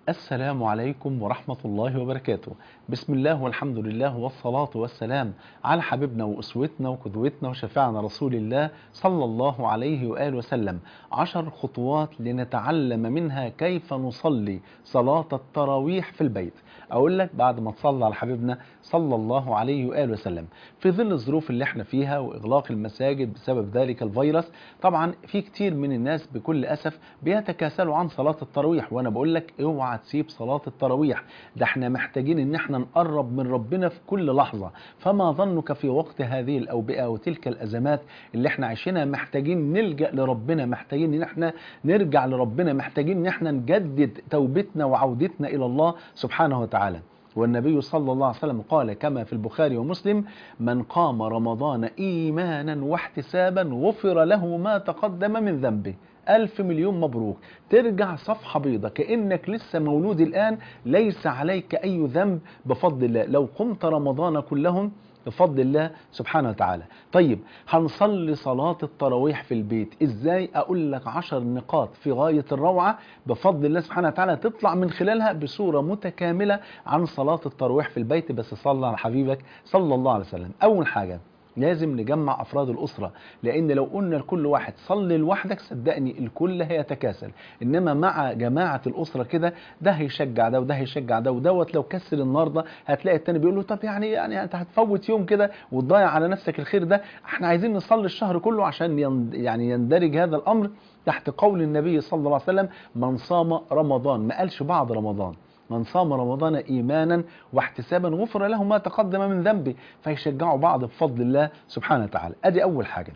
السلام عليكم ورحمة الله وبركاته بسم الله والحمد لله والصلاة والسلام على حبيبنا وأسوتنا وقدوتنا وشفيعنا رسول الله صلى الله عليه وآله وسلم عشر خطوات لنتعلم منها كيف نصلي صلاة التراويح في البيت أقول لك بعد ما تصلى على حبيبنا صلى الله عليه وآله وسلم في ظل الظروف اللي احنا فيها وإغلاق المساجد بسبب ذلك الفيروس طبعا في كتير من الناس بكل أسف بيتكاسلوا عن صلاة التراويح وأنا بقول لك اوعى تسيب صلاة التراويح ده احنا محتاجين ان احنا نقرب من ربنا في كل لحظة فما ظنك في وقت هذه الأوبئة وتلك الأزمات اللي احنا عايشينها محتاجين نلجأ لربنا محتاجين ان احنا نرجع لربنا محتاجين ان احنا نجدد توبتنا وعودتنا إلى الله سبحانه وتعالى والنبي صلى الله عليه وسلم قال كما في البخاري ومسلم من قام رمضان إيمانا واحتسابا غفر له ما تقدم من ذنبه ألف مليون مبروك ترجع صفحة بيضة كأنك لسه مولود الآن ليس عليك أي ذنب بفضل الله لو قمت رمضان كلهم بفضل الله سبحانه وتعالى طيب هنصلي صلاة التراويح في البيت ازاي اقول لك عشر نقاط في غاية الروعة بفضل الله سبحانه وتعالى تطلع من خلالها بصورة متكاملة عن صلاة التراويح في البيت بس صلى على حبيبك صلى الله عليه وسلم اول حاجة لازم نجمع افراد الاسره لان لو قلنا لكل واحد صلي لوحدك صدقني الكل هيتكاسل انما مع جماعه الاسره كده ده هيشجع ده وده هيشجع ده ودوت لو كسل النهارده هتلاقي التاني بيقول له طب يعني يعني انت هتفوت يوم كده وتضيع على نفسك الخير ده احنا عايزين نصلي الشهر كله عشان يند يعني يندرج هذا الامر تحت قول النبي صلى الله عليه وسلم من صام رمضان ما قالش بعد رمضان من صام رمضان ايمانا واحتسابا غفر له ما تقدم من ذنبه فيشجعوا بعض بفضل الله سبحانه وتعالى ادي اول حاجه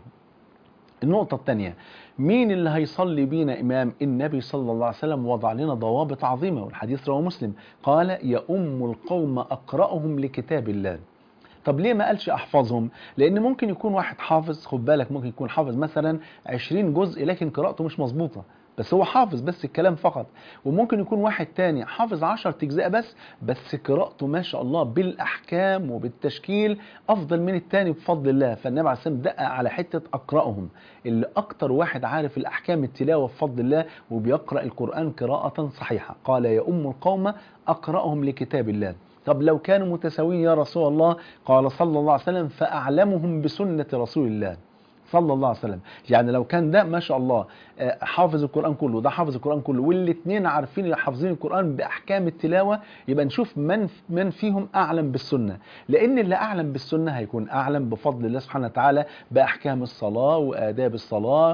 النقطة الثانية مين اللي هيصلي بينا إمام النبي صلى الله عليه وسلم وضع لنا ضوابط عظيمة والحديث رواه مسلم قال يؤم القوم أقرأهم لكتاب الله طب ليه ما قالش احفظهم لان ممكن يكون واحد حافظ خد بالك ممكن يكون حافظ مثلا 20 جزء لكن قراءته مش مظبوطه بس هو حافظ بس الكلام فقط وممكن يكون واحد تاني حافظ 10 اجزاء بس بس قراءته ما شاء الله بالاحكام وبالتشكيل افضل من التاني بفضل الله فالنبي عليه الصلاه والسلام دقق على حته اقراهم اللي اكتر واحد عارف الاحكام التلاوه بفضل الله وبيقرا القران قراءه صحيحه قال يا ام القوم اقراهم لكتاب الله طب لو كانوا متساويين يا رسول الله قال صلى الله عليه وسلم فأعلمهم بسنة رسول الله صلى الله عليه وسلم يعني لو كان ده ما شاء الله حافظ القرآن كله ده حافظ القرآن كله والاثنين عارفين حافظين القرآن بأحكام التلاوة يبقى نشوف من من فيهم أعلم بالسنة لأن اللي أعلم بالسنة هيكون أعلم بفضل الله سبحانه وتعالى بأحكام الصلاة وآداب الصلاة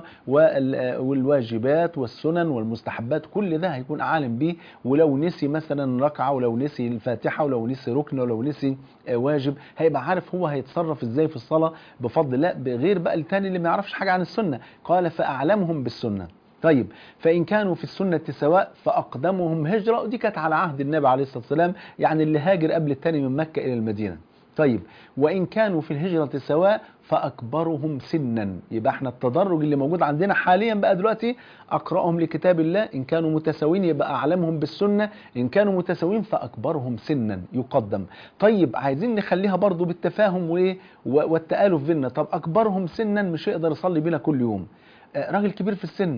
والواجبات والسنن والمستحبات كل ده هيكون عالم بيه ولو نسي مثلا ركعة ولو نسي الفاتحة ولو نسي ركن ولو نسي واجب هيبقى عارف هو هيتصرف ازاي في الصلاة بفضل الله بغير بقى التاني اللي ما يعرفش حاجة عن السنة قال فأعلمهم بالسنة طيب فإن كانوا في السنة سواء فأقدمهم هجرة ودي كانت على عهد النبي عليه الصلاة والسلام يعني اللي هاجر قبل التاني من مكة إلى المدينة طيب وإن كانوا في الهجرة سواء فأكبرهم سنا يبقى احنا التدرج اللي موجود عندنا حاليا بقى دلوقتي أقرأهم لكتاب الله إن كانوا متساويين يبقى أعلمهم بالسنة إن كانوا متساويين فأكبرهم سنا يقدم طيب عايزين نخليها برضو بالتفاهم وإيه والتآلف بينا طب أكبرهم سنا مش هيقدر يصلي بينا كل يوم راجل كبير في السن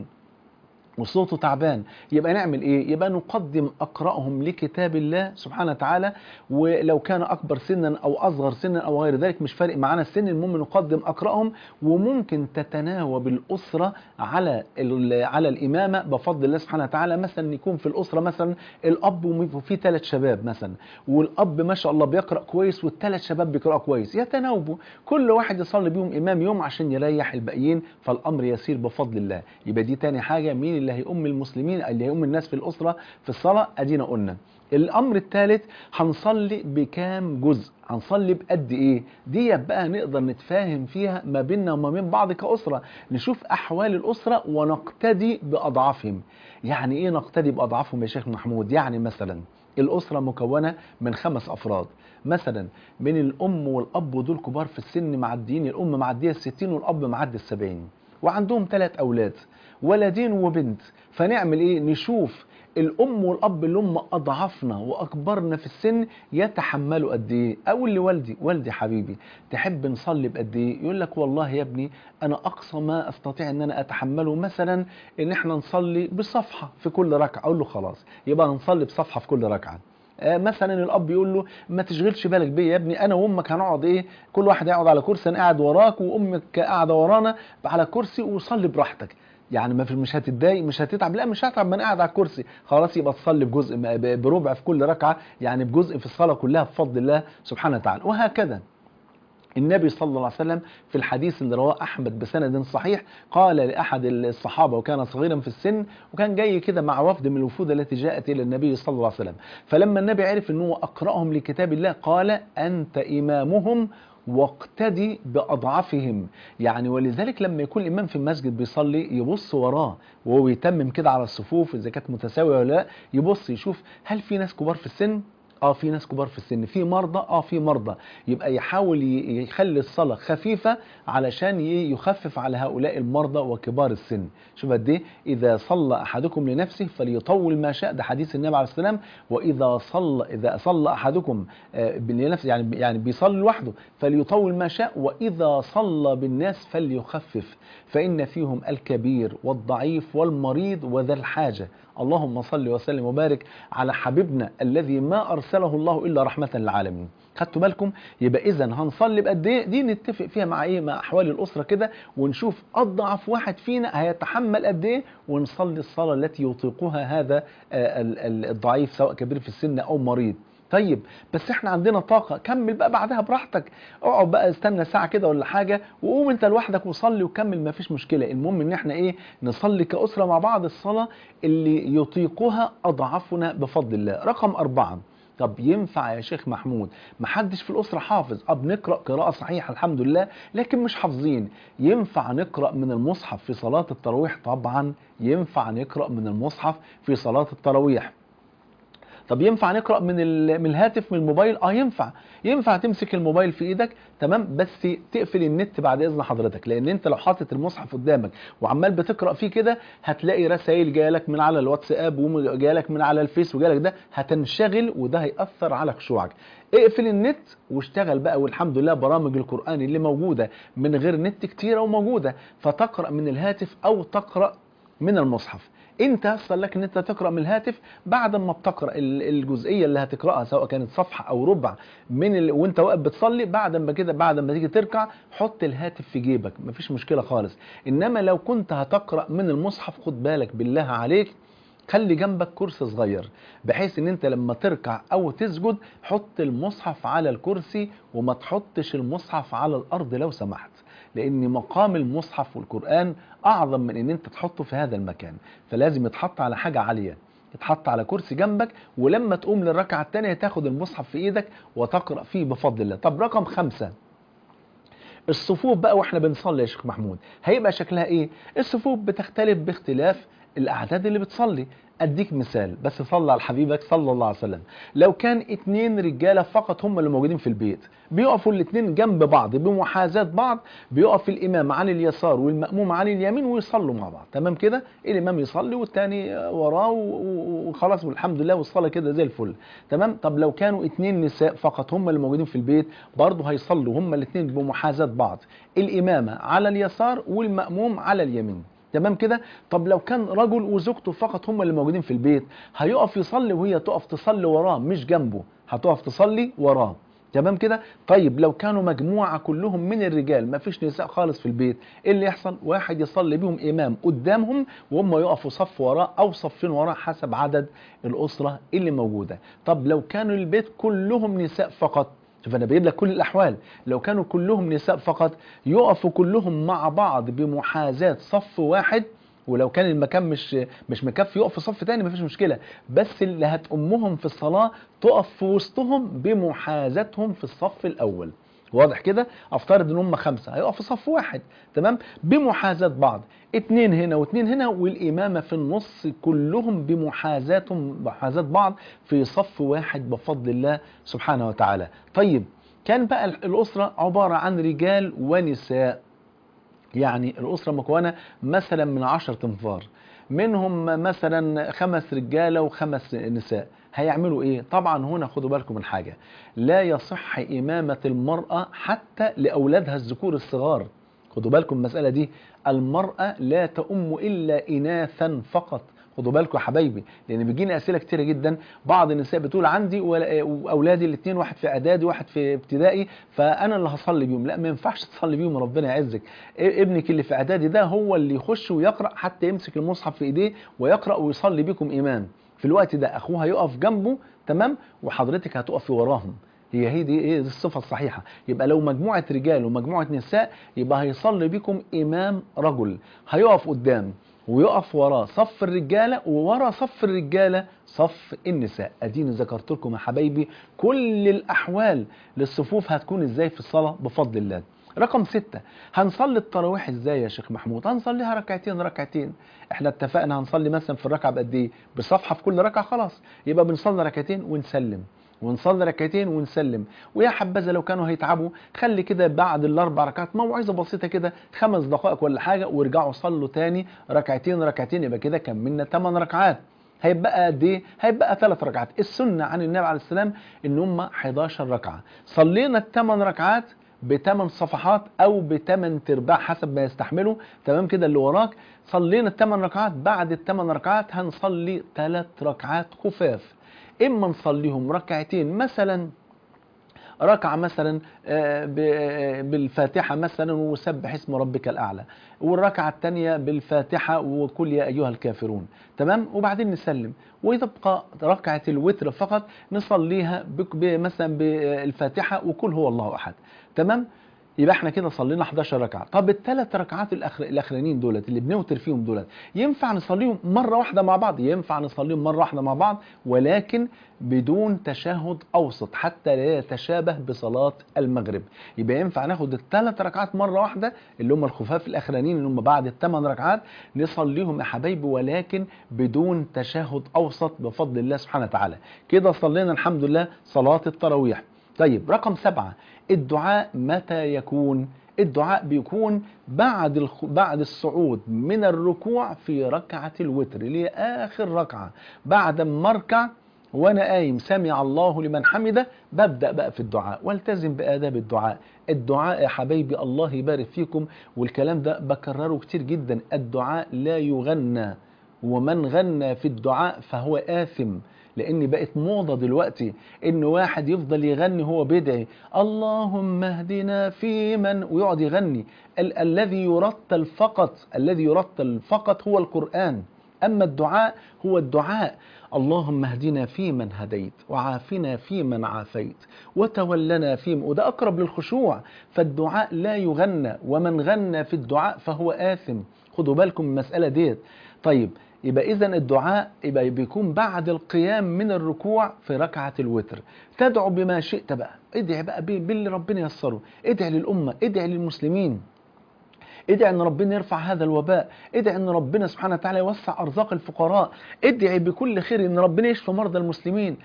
وصوته تعبان يبقى نعمل ايه يبقى نقدم اقراهم لكتاب الله سبحانه وتعالى ولو كان اكبر سنا او اصغر سنا او غير ذلك مش فارق معانا السن المهم نقدم اقراهم وممكن تتناوب الاسره على على الامامه بفضل الله سبحانه وتعالى مثلا يكون في الاسره مثلا الاب وفي ثلاث شباب مثلا والاب ما شاء الله بيقرا كويس والثلاث شباب بيقراوا كويس يتناوبوا كل واحد يصلي بيهم امام يوم عشان يريح الباقيين فالامر يسير بفضل الله يبقى دي تاني حاجه مين اللي هيؤم المسلمين اللي هيؤم الناس في الأسرة في الصلاة أدينا قلنا الأمر الثالث هنصلي بكام جزء هنصلي بقد ايه دي بقى نقدر نتفاهم فيها ما بيننا وما بين بعض كأسرة نشوف أحوال الأسرة ونقتدي بأضعافهم يعني ايه نقتدي بأضعافهم يا شيخ محمود يعني مثلا الأسرة مكونة من خمس أفراد مثلا من الأم والأب ودول كبار في السن معديين الأم معدية الستين والأب معدي السبعين وعندهم ثلاث أولاد ولدين وبنت فنعمل ايه نشوف الام والاب اللي هم اضعفنا واكبرنا في السن يتحملوا قد ايه اقول لوالدي والدي حبيبي تحب نصلي بقد ايه يقول لك والله يا ابني انا اقصى ما استطيع ان انا اتحمله مثلا ان احنا نصلي بصفحه في كل ركعه اقول له خلاص يبقى نصلي بصفحه في كل ركعه آه، مثلا الاب يقول له ما تشغلش بالك بيا يا ابني انا وامك هنقعد ايه كل واحد يقعد على كرسي انا قاعد وراك وامك قاعده ورانا على كرسي وصلي براحتك يعني ما في مش هتتضايق مش هتتعب لا مش هتعب ما انا قاعد على الكرسي خلاص يبقى تصلي بجزء ب- بربع في كل ركعه يعني بجزء في الصلاه كلها بفضل الله سبحانه وتعالى وهكذا النبي صلى الله عليه وسلم في الحديث اللي رواه احمد بسند صحيح قال لاحد الصحابه وكان صغيرا في السن وكان جاي كده مع وفد من الوفود التي جاءت الى النبي صلى الله عليه وسلم فلما النبي عرف ان هو اقراهم لكتاب الله قال انت امامهم واقتدي باضعفهم يعني ولذلك لما يكون الامام في المسجد بيصلي يبص وراه وهو يتمم كده على الصفوف اذا كانت متساويه ولا لا يبص يشوف هل في ناس كبار في السن اه في ناس كبار في السن في مرضى اه في مرضى يبقى يحاول ي- يخلي الصلاه خفيفه علشان ي- يخفف على هؤلاء المرضى وكبار السن شوف قد ايه اذا صلى احدكم لنفسه فليطول ما شاء ده حديث النبي عليه السلام واذا صلى اذا صلى احدكم آه، لنفسه يعني يعني بيصلي لوحده فليطول ما شاء واذا صلى بالناس فليخفف فان فيهم الكبير والضعيف والمريض وذا الحاجه اللهم صل وسلم وبارك على حبيبنا الذي ما ارسله الله الا رحمه للعالمين خدتوا بالكم يبقى اذا هنصلي بقد ايه دي نتفق فيها مع ايه مع احوال الاسره كده ونشوف اضعف واحد فينا هيتحمل قد ايه ونصلي الصلاه التي يطيقها هذا آه، ال- ال- الضعيف سواء كبير في السن او مريض طيب بس احنا عندنا طاقه كمل بقى بعدها براحتك اقعد بقى استنى ساعه كده ولا حاجه وقوم انت لوحدك وصلي وكمل ما فيش مشكله المهم ان احنا ايه نصلي كاسره مع بعض الصلاه اللي يطيقها اضعفنا بفضل الله رقم أربعة طب ينفع يا شيخ محمود محدش في الأسرة حافظ أب نقرأ قراءة صحيحة الحمد لله لكن مش حافظين ينفع نقرأ من المصحف في صلاة التراويح طبعا ينفع نقرأ من المصحف في صلاة التراويح طب ينفع نقرا من ال- من الهاتف من الموبايل اه ينفع ينفع تمسك الموبايل في ايدك تمام بس تقفل النت بعد اذن حضرتك لان انت لو حاطط المصحف قدامك وعمال بتقرا فيه كده هتلاقي رسائل جايه لك من على الواتساب وجايه لك من على الفيس وجايه لك ده هتنشغل وده هياثر على خشوعك اقفل النت واشتغل بقى والحمد لله برامج القران اللي موجوده من غير نت كتيره وموجوده فتقرا من الهاتف او تقرا من المصحف انت يحصل لك ان انت تقرا من الهاتف بعد ما بتقرا ال- الجزئيه اللي هتقراها سواء كانت صفحه او ربع من ال... وانت واقف بتصلي بعد ما كده بعد ما تيجي تركع حط الهاتف في جيبك مفيش مشكله خالص انما لو كنت هتقرا من المصحف خد بالك بالله عليك خلي جنبك كرسي صغير بحيث ان انت لما تركع او تسجد حط المصحف على الكرسي وما تحطش المصحف على الارض لو سمحت لان مقام المصحف والقران اعظم من ان انت تحطه في هذا المكان فلازم يتحط على حاجه عاليه يتحط على كرسي جنبك ولما تقوم للركعه الثانيه تاخد المصحف في ايدك وتقرا فيه بفضل الله طب رقم خمسة الصفوف بقى واحنا بنصلي يا شيخ محمود هيبقى شكلها ايه الصفوف بتختلف باختلاف الاعداد اللي بتصلي اديك مثال بس صلى على حبيبك صلى الله عليه وسلم لو كان اتنين رجاله فقط هم اللي موجودين في البيت بيقفوا الاتنين جنب بعض بمحاذاه بعض بيقف الامام عن اليسار والماموم عن اليمين ويصلوا مع بعض تمام كده الامام يصلي والتاني وراه و- و- وخلاص والحمد لله والصلاه كده زي الفل تمام طب لو كانوا اتنين نساء فقط هم اللي موجودين في البيت برضه هيصلوا هم الاتنين بمحاذاه بعض الامامه على اليسار والماموم على اليمين تمام كده طب لو كان رجل وزوجته فقط هم اللي موجودين في البيت هيقف يصلي وهي تقف تصلي وراه مش جنبه هتقف تصلي وراه تمام كده طيب لو كانوا مجموعة كلهم من الرجال ما فيش نساء خالص في البيت ايه اللي يحصل واحد يصلي بيهم امام قدامهم وهم يقفوا صف وراه او صفين وراه حسب عدد الاسرة اللي موجودة طب لو كانوا البيت كلهم نساء فقط شوف انا بجيب لك كل الاحوال لو كانوا كلهم نساء فقط يقفوا كلهم مع بعض بمحاذاه صف واحد ولو كان المكان مش مش مكفي يقف في صف تاني مفيش مشكله بس اللي هتأمهم في الصلاه تقف في وسطهم بمحاذاتهم في الصف الاول واضح كده افترض ان هم خمسه هيقف في صف واحد تمام بمحاذاه بعض اتنين هنا واتنين هنا والامامه في النص كلهم بمحاذاتهم محاذاه بعض في صف واحد بفضل الله سبحانه وتعالى طيب كان بقى الاسره عباره عن رجال ونساء يعني الأسرة مكونة مثلا من عشرة انفار منهم مثلا خمس رجاله وخمس نساء هيعملوا ايه طبعا هنا خدوا بالكم من حاجه لا يصح امامه المراه حتى لاولادها الذكور الصغار خدوا بالكم المساله دي المراه لا تؤم الا اناثا فقط خدوا بالكم يا حبايبي لان بيجيني اسئله كتيره جدا بعض النساء بتقول عندي ولا- واولادي الاثنين واحد في اعدادي واحد في ابتدائي فانا اللي هصلي بيهم لا ما ينفعش تصلي بيهم ربنا يعزك إيه ابنك اللي في اعدادي ده هو اللي يخش ويقرا حتى يمسك المصحف في ايديه ويقرا ويصلي بيكم امام في الوقت ده اخوه هيقف جنبه تمام وحضرتك هتقفي وراهم هي هي دي ايه دي الصفه الصحيحه يبقى لو مجموعه رجال ومجموعه نساء يبقى هيصلي بيكم امام رجل هيقف قدام ويقف وراه صف الرجاله وورا صف الرجاله صف النساء اديني ذكرت لكم يا حبايبي كل الاحوال للصفوف هتكون ازاي في الصلاه بفضل الله رقم ستة هنصلي التراويح ازاي يا شيخ محمود هنصليها ركعتين ركعتين احنا اتفقنا هنصلي مثلا في الركعه بقد ايه بصفحه في كل ركعه خلاص يبقى بنصلي ركعتين ونسلم ونصلي ركعتين ونسلم ويا حبذا لو كانوا هيتعبوا خلي كده بعد الاربع ركعات موعظه بسيطه كده خمس دقائق ولا حاجه وارجعوا صلوا تاني ركعتين ركعتين يبقى كده كملنا 8 ركعات هيبقى قد ايه؟ هيبقى ثلاث ركعات، السنه عن النبي عليه السلام ان هم 11 ركعه، صلينا الثمان ركعات بثمان صفحات او بثمان ترباع حسب ما يستحملوا تمام كده اللي وراك صلينا الثمان ركعات بعد الثمان ركعات هنصلي ثلاث ركعات خفاف اما نصليهم ركعتين مثلا ركعة مثلا آه، ب- آه، بالفاتحة مثلا وسبح اسم ربك الأعلى والركعة الثانية بالفاتحة وكل يا أيها الكافرون تمام وبعدين نسلم وتبقى ركعة الوتر فقط نصليها بك- ب- مثلا بالفاتحة وكل هو الله أحد تمام يبقى احنا كده صلينا 11 ركعه طب الثلاث ركعات الأخر... الاخرانيين دولت اللي بنوتر فيهم دولت ينفع نصليهم مره واحده مع بعض ينفع نصليهم مره واحده مع بعض ولكن بدون تشهد اوسط حتى لا يتشابه بصلاه المغرب يبقى ينفع ناخد الثلاث ركعات مره واحده اللي هم الخفاف الاخرانيين اللي هم بعد الثمان ركعات نصليهم يا حبايبي ولكن بدون تشهد اوسط بفضل الله سبحانه وتعالى كده صلينا الحمد لله صلاه التراويح طيب رقم سبعة الدعاء متى يكون الدعاء بيكون بعد الخ... بعد الصعود من الركوع في ركعة الوتر اللي هي آخر ركعة بعد ما اركع وانا قايم سمع الله لمن حمده ببدا بقى في الدعاء والتزم باداب الدعاء الدعاء يا حبايبي الله يبارك فيكم والكلام ده بكرره كتير جدا الدعاء لا يغنى ومن غنى في الدعاء فهو آثم لان بقت موضه دلوقتي ان واحد يفضل يغني هو بيدعي اللهم اهدنا فيمن ويقعد يغني ال- الذي يرتل فقط الذي يرتل فقط هو القران اما الدعاء هو الدعاء اللهم اهدنا فيمن هديت وعافنا فيمن عافيت وتولنا فيمن وده اقرب للخشوع فالدعاء لا يغنى ومن غنى في الدعاء فهو آثم خدوا بالكم من المسألة ديت طيب يبقى اذا الدعاء يبقى بيكون بعد القيام من الركوع في ركعة الوتر تدعو بما شئت بقى ادعي بقى باللي ربنا يسره ادعي للأمة ادعي للمسلمين ادعي ان ربنا يرفع هذا الوباء ادعي ان ربنا سبحانه وتعالى يوسع ارزاق الفقراء ادعي بكل خير ان ربنا يشفي مرضى المسلمين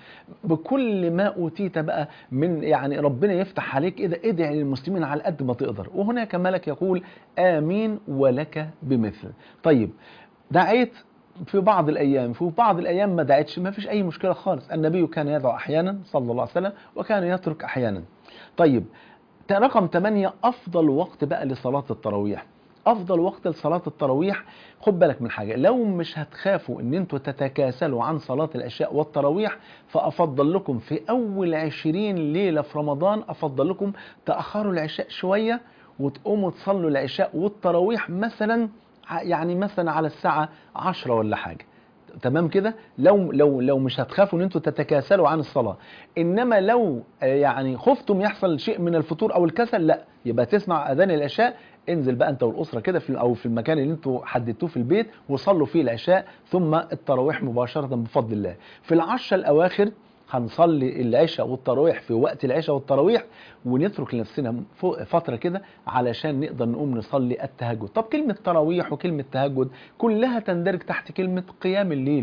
بكل ما اوتيت بقى من يعني ربنا يفتح عليك كده ادعي للمسلمين على قد ما تقدر وهناك ملك يقول امين ولك بمثل طيب دعيت في بعض الايام في بعض الايام ما دعيتش ما فيش اي مشكله خالص النبي كان يدعو احيانا صلى الله عليه وسلم وكان يترك احيانا طيب رقم 8 افضل وقت بقى لصلاه التراويح افضل وقت لصلاه التراويح خد بالك من حاجه لو مش هتخافوا ان انتوا تتكاسلوا عن صلاه العشاء والتراويح فافضل لكم في اول 20 ليله في رمضان افضل لكم تاخروا العشاء شويه وتقوموا تصلوا العشاء والتراويح مثلا يعني مثلا على الساعه 10 ولا حاجه تمام كده لو لو لو مش هتخافوا ان انتوا تتكاسلوا عن الصلاه انما لو يعني خفتم يحصل شيء من الفتور او الكسل لا يبقى تسمع اذان العشاء انزل بقى انت والاسره كده في او في المكان اللي انتوا حددتوه في البيت وصلوا فيه العشاء ثم التراويح مباشره بفضل الله في العشر الاواخر هنصلي العشاء والتراويح في وقت العشاء والتراويح ونترك لنفسنا فتره كده علشان نقدر نقوم نصلي التهجد طب كلمه تراويح وكلمه تهجد كلها تندرج تحت كلمه قيام الليل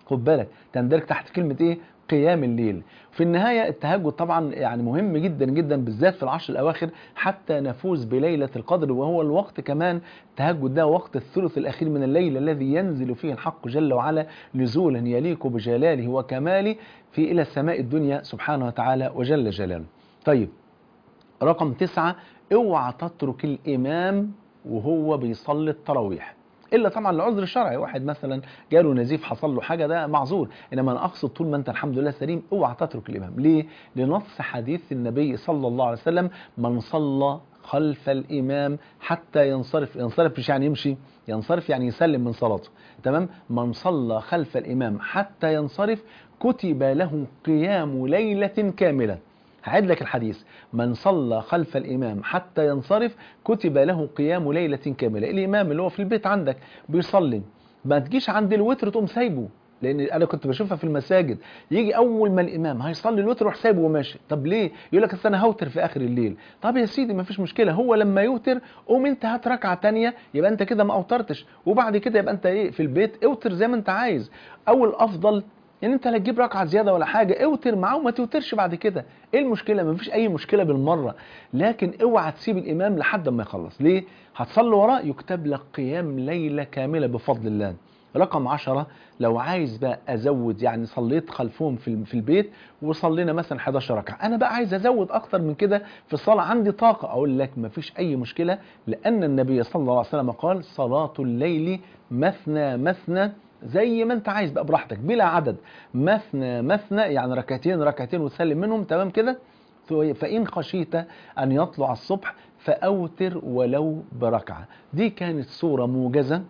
خد بالك تندرج تحت كلمة ايه قيام الليل في النهاية التهجد طبعا يعني مهم جدا جدا بالذات في العشر الأواخر حتى نفوز بليلة القدر وهو الوقت كمان التهجد ده وقت الثلث الأخير من الليل الذي ينزل فيه الحق جل وعلا نزولا يليق بجلاله وكماله في إلى السماء الدنيا سبحانه وتعالى وجل جلاله طيب رقم تسعة اوعى تترك الإمام وهو بيصلي التراويح الا طبعا العذر الشرعي واحد مثلا جاله نزيف حصل له حاجه ده معذور انما انا اقصد طول ما انت الحمد لله سليم اوعى تترك الامام ليه لنص حديث النبي صلى الله عليه وسلم من صلى خلف الامام حتى ينصرف ينصرف مش يعني يمشي ينصرف يعني يسلم من صلاته تمام من صلى خلف الامام حتى ينصرف كتب له قيام ليله كامله هعيد لك الحديث من صلى خلف الإمام حتى ينصرف كتب له قيام ليلة كاملة الإمام اللي هو في البيت عندك بيصلي ما تجيش عند الوتر تقوم سايبه لان انا كنت بشوفها في المساجد يجي اول ما الامام هيصلي الوتر يروح سايبه وماشي طب ليه يقول لك انا هوتر في اخر الليل طب يا سيدي ما فيش مشكله هو لما يوتر قوم انت هات ركعه ثانيه يبقى انت كده ما اوترتش وبعد كده يبقى انت ايه في البيت اوتر زي ما انت عايز او الافضل يعني انت لا تجيب ركعه زياده ولا حاجه اوتر معاه وما توترش بعد كده ايه المشكله ما فيش اي مشكله بالمره لكن اوعى تسيب الامام لحد ما يخلص ليه هتصلي وراه يكتب لك قيام ليله كامله بفضل الله رقم عشرة لو عايز بقى ازود يعني صليت خلفهم في في البيت وصلينا مثلا 11 ركعه انا بقى عايز ازود اكتر من كده في الصلاه عندي طاقه اقول لك ما فيش اي مشكله لان النبي صلى الله عليه وسلم قال صلاه الليل مثنى مثنى زي ما انت عايز بقى براحتك بلا عدد مثنى مثنى يعني ركعتين ركعتين وتسلم منهم تمام كده فإن خشيت أن يطلع الصبح فأوتر ولو بركعة دي كانت صورة موجزة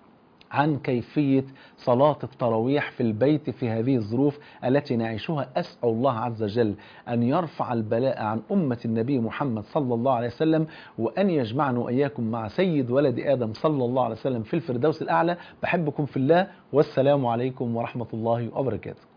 عن كيفية صلاة التراويح في البيت في هذه الظروف التي نعيشها أسأل الله عز وجل أن يرفع البلاء عن أمة النبي محمد صلى الله عليه وسلم وأن يجمعنا وإياكم مع سيد ولد آدم صلى الله عليه وسلم في الفردوس الأعلى بحبكم في الله والسلام عليكم ورحمة الله وبركاته